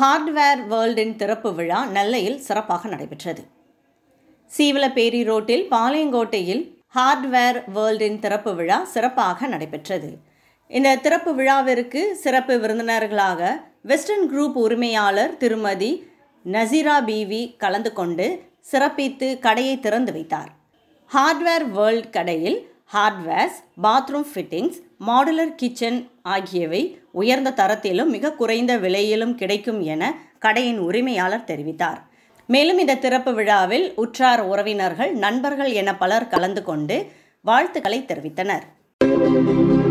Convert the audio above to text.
hardware வேர்ல்டின் திறப்பு விழா நெல்லையில் சிறப்பாக நடைபெற்றது சீவலப்பேரி ரோட்டில் பாளையங்கோட்டையில் ஹார்ட்வேர் வேர்ல்டின் திறப்பு விழா சிறப்பாக நடைபெற்றது இந்த திறப்பு விழாவிற்கு சிறப்பு விருந்தினர்களாக வெஸ்டர்ன் குரூப் உரிமையாளர் திருமதி நசீரா பீவி கலந்து கொண்டு சிறப்பித்து கடையை திறந்து வைத்தார் ஹார்ட்வேர் வேர்ல்ட் கடையில் hardwares bathroom fittings modular kitchen ஆகியவை உயர்ந்த தரத்திலும் மிக குறைந்த விலையிலும் கிடைக்கும் என கடையின் உரிமையாளர் தெரிவித்தார் மேலும் இந்த திறப்பு விழாவில் உற்றார் உறவினர்கள் நண்பர்கள் என பலர் கலந்து கொண்டு வாழ்த்துக்களை தெரிவித்தனர்